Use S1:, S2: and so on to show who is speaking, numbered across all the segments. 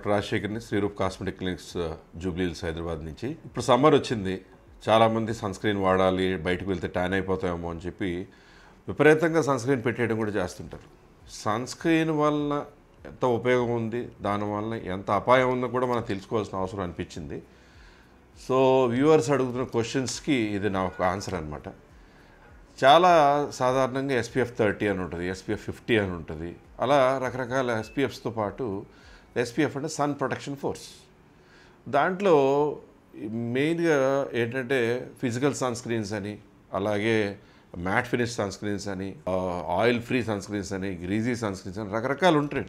S1: doctor రాజశేఖర్ని Sriroop cosmetic clinics Jubilee Hills Hyderabad నుంచి ఇప్పుడు సమ్మర్ వచ్చింది చాలామంది సన్ స్క్రీన్ వాడాలి బయటకు వెళ్తే ట్యాన్ అయిపోతామేమో అని చెప్పి విపరీతంగా సన్ స్క్రీన్ పెట్టేయడం కూడా చేస్తుంటారు సన్ స్క్రీన్ వల్ల ఎంత ఉపయోగం ఉంది దానివల్ల ఎంత అపాయం ఉందో కూడా మనం తెలుసుకోవాల్సిన అవసరం అనిపించింది సో వ్యూవర్స్ అడుగుతున్న క్వశ్చన్స్కి ఇది నా ఒక ఆన్సర్ అనమాట చాలా సాధారణంగా ఎస్పీఎఫ్ థర్టీ అని ఉంటుంది ఎస్పీఎఫ్ ఫిఫ్టీ అని ఉంటుంది అలా రకరకాల ఎస్పీఎఫ్స్తో పాటు ఎస్పీఎఫ్ అంటే సన్ ప్రొటెక్షన్ ఫోర్స్ దాంట్లో మెయిన్గా ఏంటంటే ఫిజికల్ సన్ స్క్రీన్స్ అని అలాగే మ్యాట్ ఫినిష్ సన్ స్క్రీన్స్ అని ఆయిల్ ఫ్రీ సన్ స్క్రీన్స్ అని గ్రీజీ సన్ స్క్రీన్స్ అని రకరకాలు ఉంటాయి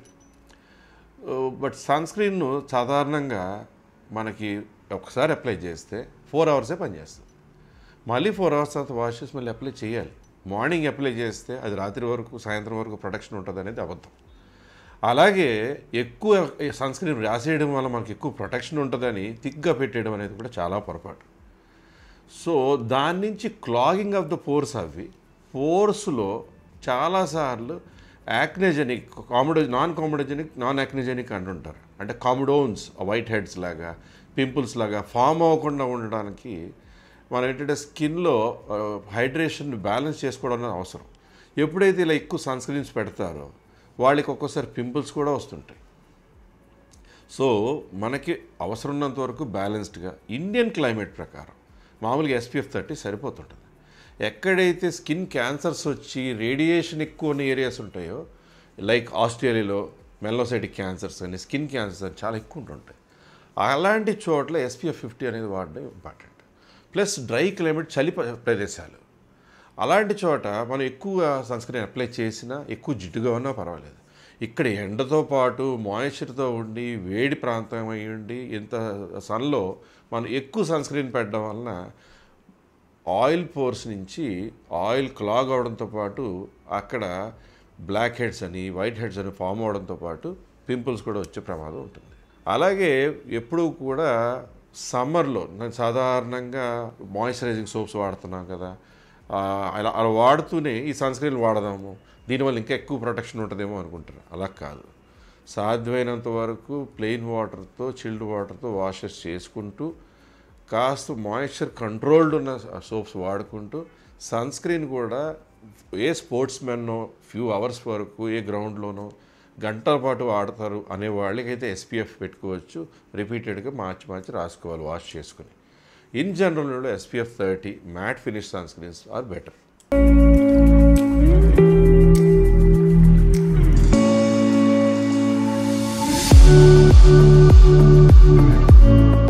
S1: బట్ సన్ స్క్రీన్ సాధారణంగా మనకి ఒకసారి అప్లై చేస్తే ఫోర్ అవర్సే పనిచేస్తుంది మళ్ళీ ఫోర్ అవర్స్ తర్వాత వాష్ చేసి మళ్ళీ అప్లై చేయాలి మార్నింగ్ అప్లై చేస్తే అది రాత్రి వరకు సాయంత్రం వరకు ప్రొటెక్షన్ ఉంటుంది అనేది అబద్ధం అలాగే ఎక్కువ సన్ స్క్రీన్ రాసేయడం వల్ల మనకి ఎక్కువ ప్రొటెక్షన్ ఉంటుందని థిక్గా పెట్టేయడం అనేది కూడా చాలా పొరపాటు సో దాని నుంచి క్లాగింగ్ ఆఫ్ ద పోర్స్ అవి పోర్స్లో చాలాసార్లు acnegenic comedo non comedogenic non acnegenic అంటుంటారు అంటే కామెడోన్స్ వైట్ హెడ్స్ లాగా పింపుల్స్ లాగా ఫామ్ అవ్వకుండా ఉండడానికి మనం ఏంటంటే స్కిన్లో హైడ్రేషన్ బ్యాలెన్స్ చేసుకోవడం అనేది అవసరం ఎప్పుడైతే ఇలా ఎక్కువ సన్ స్క్రీన్స్ పెడతారో వాళ్ళకి ఒక్కోసారి పింపుల్స్ కూడా వస్తుంటాయి సో మనకి అవసరం ఉన్నంత వరకు బ్యాలెన్స్డ్గా ఇండియన్ క్లైమేట్ ప్రకారం మామూలుగా ఎస్పీఎఫ్ థర్టీ సరిపోతుంటుంది ఎక్కడైతే స్కిన్ క్యాన్సర్స్ వచ్చి రేడియేషన్ ఎక్కువ ఉన్న ఏరియాస్ ఉంటాయో లైక్ ఆస్ట్రేలియాలో మెల్లోసైటిక్ క్యాన్సర్స్ అని స్కిన్ క్యాన్సర్స్ అని చాలా ఎక్కువ ఉంటుంటాయి అలాంటి చోట్ల ఎస్పీఎఫ్ ఫిఫ్టీ అనేది వాడడం ఇంపార్టెంట్ ప్లస్ డ్రై క్లైమేట్ చలి ప్ర- ప్రదేశాలు అలాంటి చోట మనం ఎక్కువ సన్ స్క్రీన్ అప్లై చేసినా ఎక్కువ జిడ్డుగా ఉన్నా పర్వాలేదు ఇక్కడ ఎండతో పాటు మాయిశ్చర్తో ఉండి వేడి ప్రాంతం అయి ఉండి ఇంత సన్లో మనం ఎక్కువ సన్ స్క్రీన్ పెట్టడం వలన ఆయిల్ పోర్స్ నుంచి ఆయిల్ క్లాగ్ అవడంతో పాటు అక్కడ బ్లాక్ హెడ్స్ అని వైట్ హెడ్స్ అని ఫామ్ అవడంతో పాటు పింపుల్స్ కూడా వచ్చే ప్రమాదం ఉంటుంది అలాగే ఎప్పుడూ కూడా సమ్మర్లో నేను సాధారణంగా మాయిశ్చరైజింగ్ సోప్స్ వాడుతున్నాం కదా ఆ, అలా అలా వాడుతూనే ఈ సన్ స్క్రీన్ వాడదాము దీనివల్ల ఇంకా ఎక్కువ ప్రొటెక్షన్ ఉంటుందేమో అనుకుంటారు అలా కాదు సాధ్యమైనంత వరకు ప్లెయిన్ వాటర్తో చిల్డ్ వాటర్తో వాషెస్ చేసుకుంటూ కాస్త మాయిశ్చర్ కంట్రోల్డ్ ఉన్న సోప్స్ వాడుకుంటూ సన్ స్క్రీన్ కూడా ఏ స్పోర్ట్స్ మెన్నో ఫ్యూ అవర్స్ వరకు ఏ గ్రౌండ్లోనో గంటల పాటు వాడతారు అనే వాళ్ళకైతే ఎస్పీఎఫ్ పెట్టుకోవచ్చు రిపీటెడ్గా మార్చి మార్చి రాసుకోవాలి వాష్ చేసుకుని in general SPF thirty matte finish sun screens are better
S2: Thank